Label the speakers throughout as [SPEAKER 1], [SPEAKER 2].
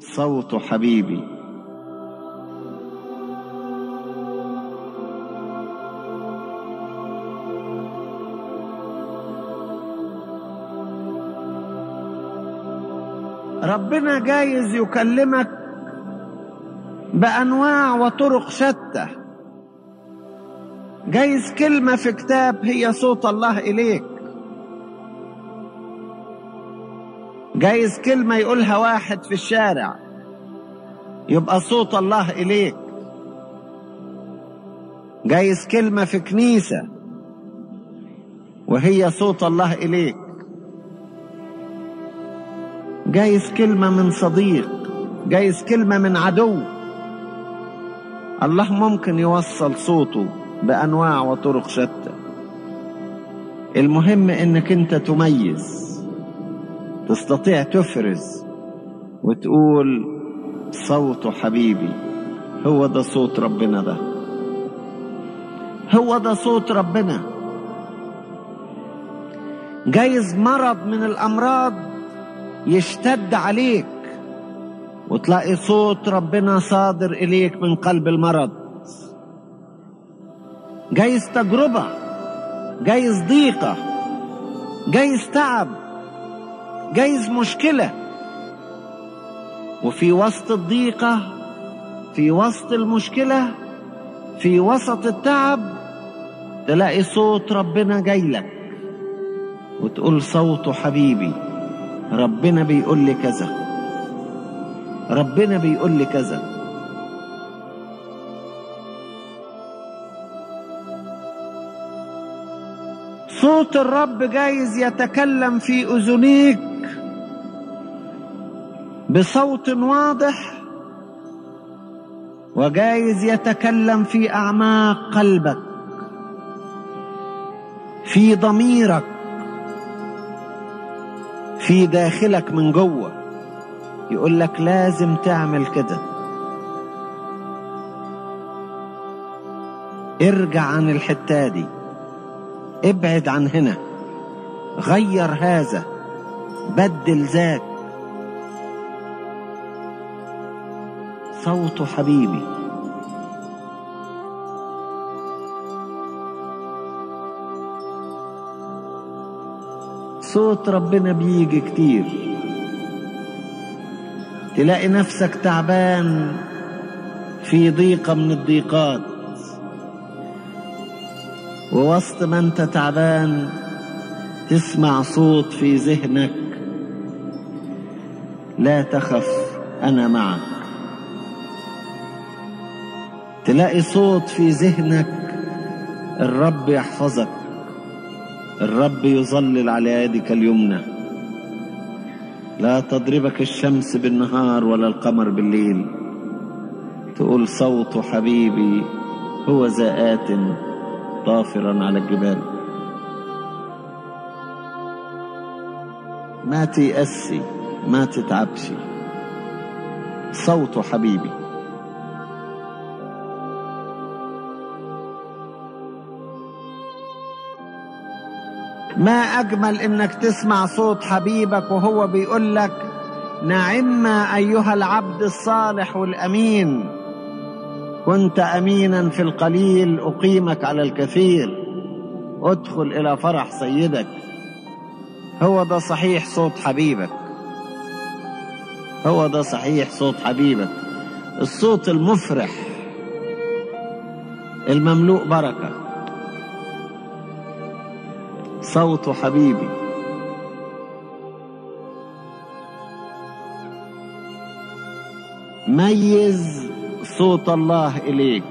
[SPEAKER 1] صوت حبيبي ربنا جايز يكلمك بانواع وطرق شتى جايز كلمه في كتاب هي صوت الله اليك جايز كلمه يقولها واحد في الشارع يبقى صوت الله اليك جايز كلمه في كنيسه وهي صوت الله اليك جايز كلمة من صديق جايز كلمة من عدو الله ممكن يوصل صوته بأنواع وطرق شتى المهم انك انت تميز تستطيع تفرز وتقول صوت حبيبي هو ده صوت ربنا ده هو ده صوت ربنا جايز مرض من الامراض يشتد عليك وتلاقي صوت ربنا صادر إليك من قلب المرض جايز تجربة جايز ضيقة جايز تعب جايز مشكلة وفي وسط الضيقة في وسط المشكلة في وسط التعب تلاقي صوت ربنا جاي لك وتقول صوته حبيبي ربنا بيقول لي كذا ربنا بيقول لي كذا صوت الرب جايز يتكلم في اذنيك بصوت واضح وجايز يتكلم في اعماق قلبك في ضميرك في داخلك من جوه يقول لك لازم تعمل كده ارجع عن الحته دي ابعد عن هنا غير هذا بدل ذاك صوت حبيبي صوت ربنا بيجي كتير تلاقي نفسك تعبان في ضيقة من الضيقات ووسط ما انت تعبان تسمع صوت في ذهنك لا تخف انا معك تلاقي صوت في ذهنك الرب يحفظك الرب يظلل على يدك اليمنى لا تضربك الشمس بالنهار ولا القمر بالليل تقول صوت حبيبي هو زاءات طافرا على الجبال ما تيأسي ما تتعبش صوت حبيبي ما اجمل انك تسمع صوت حبيبك وهو بيقول لك نعم ايها العبد الصالح والامين كنت امينا في القليل اقيمك على الكثير ادخل الى فرح سيدك هو ده صحيح صوت حبيبك هو ده صحيح صوت حبيبك الصوت المفرح المملوء بركه صوت حبيبي ميز صوت الله اليك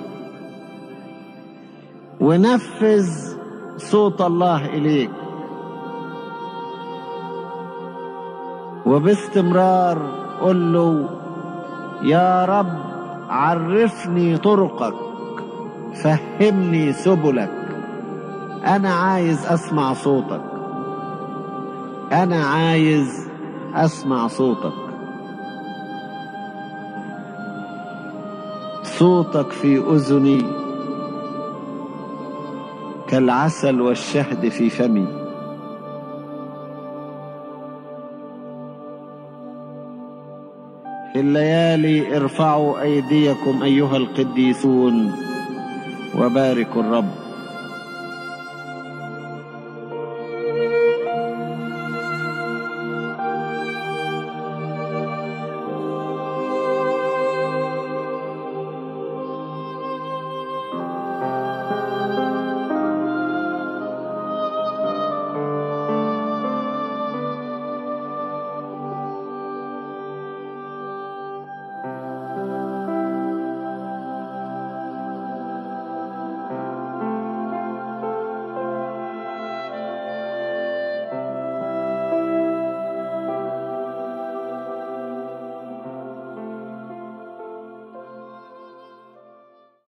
[SPEAKER 1] ونفذ صوت الله اليك وباستمرار قل له يا رب عرفني طرقك فهمني سبلك انا عايز اسمع صوتك انا عايز اسمع صوتك صوتك في اذني كالعسل والشهد في فمي الليالي ارفعوا أيديكم أيها القديسون وباركوا الرب